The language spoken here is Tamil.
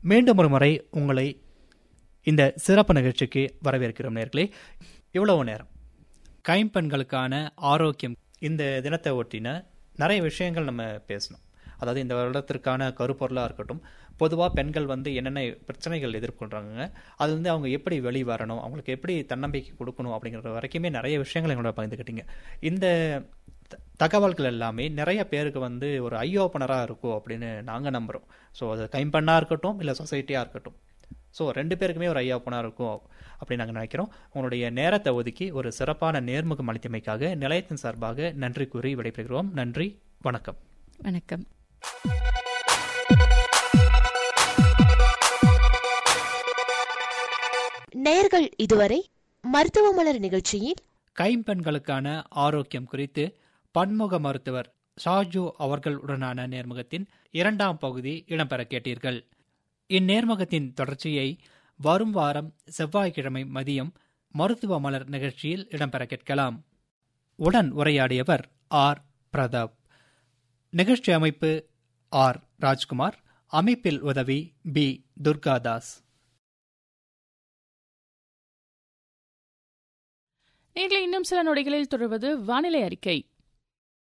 மீண்டும் ஒரு முறை உங்களை இந்த சிறப்பு நிகழ்ச்சிக்கு வரவேற்கிறோம் நேர்களே இவ்வளவு நேரம் கைம்பெண்களுக்கான ஆரோக்கியம் இந்த தினத்தை ஒட்டின நிறைய விஷயங்கள் நம்ம பேசணும் அதாவது இந்த வருடத்திற்கான கருப்பொருளாக இருக்கட்டும் பொதுவாக பெண்கள் வந்து என்னென்ன பிரச்சனைகள் எதிர்கொள்கிறாங்க அதுலேருந்து அவங்க எப்படி வெளியே வரணும் அவங்களுக்கு எப்படி தன்னம்பிக்கை கொடுக்கணும் அப்படிங்கிற வரைக்குமே நிறைய விஷயங்கள் எங்களோட பகிர்ந்துக்கிட்டீங்க இந்த த- தகவல்கள் எல்லாமே நிறைய பேருக்கு வந்து ஒரு ஐ ஓப்பனராக இருக்கும் அப்படின்னு நாங்கள் நம்புகிறோம் ஸோ அது கைம்பெண்ணாக இருக்கட்டும் இல்லை சொசைட்டியாக இருக்கட்டும் ஸோ ரெண்டு பேருக்குமே ஒரு ஐ ஓப்பனாக இருக்கும் அப்படின்னு நாங்கள் நினைக்கிறோம் உங்களுடைய நேரத்தை ஒதுக்கி ஒரு சிறப்பான நேர்முகம் அளித்தமைக்காக நிலையத்தின் சார்பாக நன்றி கூறி விடைபெறுகிறோம் நன்றி வணக்கம் வணக்கம் நேர்கள் இதுவரை மருத்துவ மலர் நிகழ்ச்சியில் கைம்பெண்களுக்கான ஆரோக்கியம் குறித்து பன்முக மருத்துவர் ஷாஜு அவர்களுடனான நேர்முகத்தின் இரண்டாம் பகுதி இடம்பெற கேட்டீர்கள் இந்நேர்முகத்தின் தொடர்ச்சியை வரும் வாரம் செவ்வாய்க்கிழமை மதியம் மருத்துவ மலர் நிகழ்ச்சியில் இடம்பெற கேட்கலாம் உடன் உரையாடியவர் ஆர் பிரதாப் நிகழ்ச்சி அமைப்பு ஆர் ராஜ்குமார் அமைப்பில் உதவி பி துர்காதாஸ் நேர்களை இன்னும் சில நொடிகளில் தொடர்வது வானிலை அறிக்கை